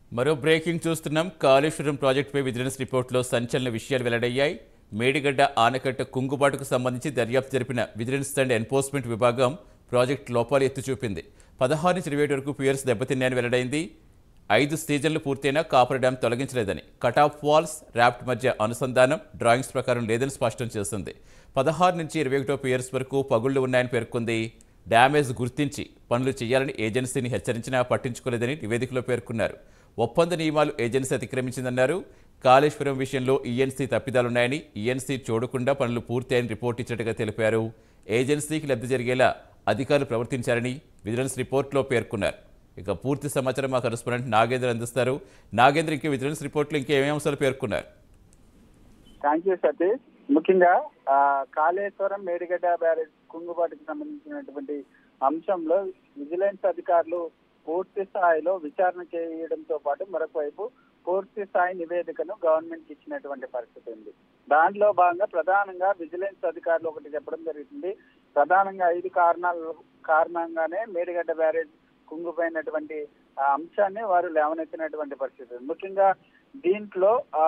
మరో బ్రేకింగ్ చూస్తున్నాం కాళేశ్వరం ప్రాజెక్టుపై విజిలెన్స్ రిపోర్టులో సంచలన విషయాలు వెల్లడయ్యాయి మేడిగడ్డ ఆనకట్ట కుంగుబాటుకు సంబంధించి దర్యాప్తు జరిపిన విజిలెన్స్ అండ్ ఎన్ఫోర్స్మెంట్ విభాగం ప్రాజెక్టు లోపాలు ఎత్తి చూపింది పదహారు నుంచి ఇరవై ఏడు వరకు పియర్స్ దెబ్బతిన్నాయని వెల్లడైంది ఐదు సీజన్లు పూర్తయినా కాపర్ డ్యాం తొలగించలేదని కటాఫ్ వాల్స్ ర్యాప్ట్ మధ్య అనుసంధానం డ్రాయింగ్స్ ప్రకారం లేదని స్పష్టం చేసింది పదహారు నుంచి ఇరవై ఒకటో పియర్స్ వరకు పగుళ్లు ఉన్నాయని పేర్కొంది డ్యామేజ్ గుర్తించి పనులు చేయాలని ఏజెన్సీని హెచ్చరించినా పట్టించుకోలేదని నివేదికలో పేర్కొన్నారు ఒప్పంద నియమాలు ఏజెన్సీ అతిక్రమించిందన్నారు కాళేశ్వరం విషయంలో ఈఎన్సీ తప్పిదాలున్నాయని ఈఎన్సీ చూడకుండా పనులు పూర్తయ్యని రిపోర్ట్ ఇచ్చినట్టుగా తెలిపారు ఏజెన్సీకి లబ్ధి జరిగేలా అధికారులు ప్రవర్తించారని విజిలెన్స్ రిపోర్ట్లో పేర్కొన్నారు ఇక పూర్తి సమాచారం మా కరెస్పాండెంట్ నాగేంద్ర అందిస్తారు నాగేంద్ర ఇంకే విజిలెన్స్ రిపోర్ట్లో ఇంకేమేమి అంశాలు పేర్కొన్నారు థ్యాంక్ యూ సతీష్ ముఖ్యంగా ఆ, కాళేశ్వరం మేడిగడ్డ బ్యారేజ్ కుంగుబాటుకు సంబంధించినటువంటి అంశంలో విజిలెన్స్ అధికారులు పూర్తి స్థాయిలో విచారణ చేయడంతో పాటు మరొక వైపు పూర్తి స్థాయి నివేదికను గవర్నమెంట్ ఇచ్చినటువంటి పరిస్థితి ఉంది దాంట్లో భాగంగా ప్రధానంగా విజిలెన్స్ అధికారులు ఒకటి చెప్పడం జరుగుతుంది ప్రధానంగా ఐదు కారణాల కారణంగానే మేడిగడ్డ బ్యారేజ్ కుంగిపోయినటువంటి ఆ అంశాన్ని వారు లేవనెత్తినటువంటి పరిస్థితి ఉంది. ముఖ్యంగా దీంట్లో ఆ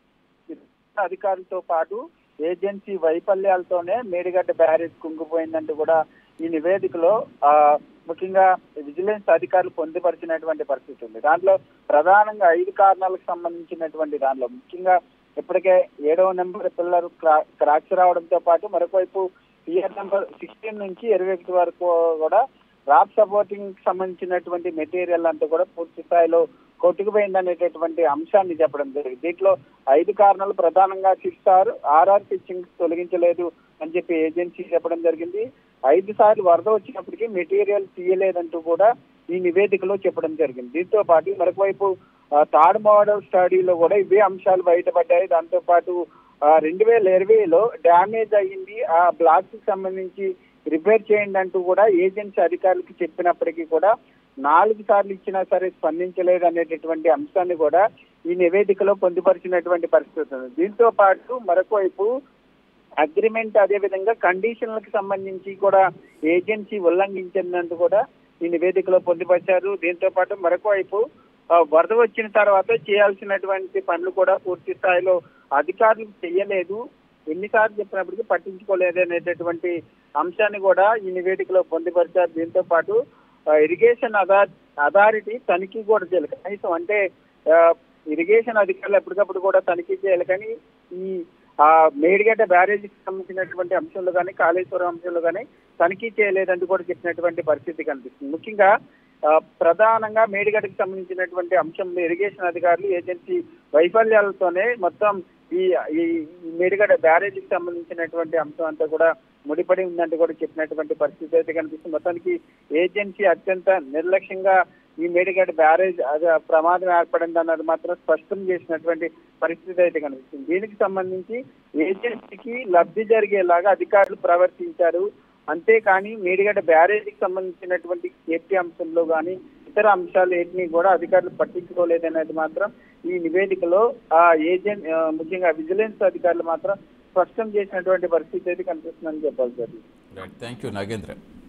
అధికారులతో పాటు ఏజెన్సీ వైఫల్యాలతోనే మేడిగడ్డ బ్యారేజ్ కుంగిపోయిందంటూ కూడా ఈ నివేదికలో ఆ ముఖ్యంగా విజిలెన్స్ అధికారులు పొందుపరిచినటువంటి పరిస్థితి ఉంది దాంట్లో ప్రధానంగా ఐదు కారణాలకు సంబంధించినటువంటి దానిలో ముఖ్యంగా ఇప్పటికే ఏడవ నెంబర్ పిల్లర్ క్రాక్స్ రావడంతో పాటు మరొకవైపు పియర్ నెంబర్ సిక్స్టీన్ నుంచి ఇరవై ఒకటి వరకు కూడా రాప్ సపోర్టింగ్ సంబంధించినటువంటి మెటీరియల్ అంతా కూడా పూర్తి స్థాయిలో కొట్టుకుపోయింది అనేటటువంటి అంశాన్ని చెప్పడం జరిగింది దీంట్లో ఐదు కారణాలు ప్రధానంగా సిక్స్ఆర్ ఆర్ఆర్ పిచ్చింగ్ తొలగించలేదు అని చెప్పి ఏజెన్సీ చెప్పడం జరిగింది ఐదు సార్లు వరద వచ్చినప్పటికీ మెటీరియల్ తీయలేదంటూ కూడా ఈ నివేదికలో చెప్పడం జరిగింది దీంతో పాటు మరొక వైపు ఆ, థర్డ్ మోడల్ స్టడీలో కూడా ఇవే అంశాలు బయటపడ్డాయి దాంతో పాటు రెండు వేల ఇరవైలో డ్యామేజ్ అయ్యింది ఆ బ్లాక్స్ కి సంబంధించి రిపేర్ చేయండి అంటూ కూడా ఏజెన్సీ అధికారులకు చెప్పినప్పటికీ కూడా నాలుగు సార్లు ఇచ్చినా సరే స్పందించలేదు అనేటటువంటి అంశాన్ని కూడా ఈ నివేదికలో పొందుపరిచినటువంటి పరిస్థితి ఉంది దీంతో పాటు మరొక వైపు అగ్రిమెంట్ అదే విధంగా కండిషన్లకు సంబంధించి కూడా ఏజెన్సీ ఉల్లంఘించినందుకు కూడా ఈ నివేదికలో పొందుపరిచారు దీంతో పాటు మరొక వైపు ఆ, వరద వచ్చిన తర్వాత చేయాల్సినటువంటి పనులు కూడా పూర్తి స్థాయిలో అధికారులు చేయలేదు ఎన్నిసార్లు చెప్పినప్పటికీ పట్టించుకోలేదు అనేటటువంటి అంశాన్ని కూడా ఈ నివేదికలో పొందుపరిచారు దీంతో పాటు ఆ, ఇరిగేషన్ అథార్ అథారిటీ తనిఖీ కూడా చేయాలి కనీసం అంటే ఆ, ఇరిగేషన్ అధికారులు ఎప్పటికప్పుడు కూడా తనిఖీ చేయాలి కానీ ఈ ఆ మేడిగడ్డ బ్యారేజీకి సంబంధించినటువంటి అంశంలో కానీ కాళేశ్వరం అంశంలో కానీ తనిఖీ చేయలేదంటూ కూడా చెప్పినటువంటి పరిస్థితి కనిపిస్తుంది ముఖ్యంగా ఆ, ప్రధానంగా మేడిగడ్డకి సంబంధించినటువంటి అంశంలో ఇరిగేషన్ అధికారులు ఏజెన్సీ వైఫల్యాలతోనే మొత్తం ఈ ఈ ఈ మేడిగడ్డ బ్యారేజీకి సంబంధించినటువంటి అంశం అంతా కూడా ముడిపడి ఉందంటూ కూడా చెప్పినటువంటి పరిస్థితి అయితే కనిపిస్తుంది మొత్తానికి ఏజెన్సీ అత్యంత నిర్లక్ష్యంగా ఈ మేడిగడ్డ బ్యారేజ్ అది ఆ ప్రమాదం ఏర్పడింది అన్నది మాత్రం స్పష్టం చేసినటువంటి పరిస్థితి అయితే కనిపిస్తుంది దీనికి సంబంధించి ఏజెన్సీకి లబ్ధి జరిగేలాగా అధికారులు ప్రవర్తించారు అంతేకాని మేడిగడ్డ బ్యారేజీకి సంబంధించినటువంటి సేఫ్టీ అంశంలో కానీ ఇతర అంశాలు ఏటిని కూడా అధికారులు పట్టించుకోలేదనేది మాత్రం ఈ నివేదికలో ఆ ఏజెంట్ ఆ, ముఖ్యంగా విజిలెన్స్ అధికారులు మాత్రం స్పష్టం చేసినటువంటి పరిస్థితి అయితే కనిపిస్తుందని చెప్పాలి sir right thank you Nagendra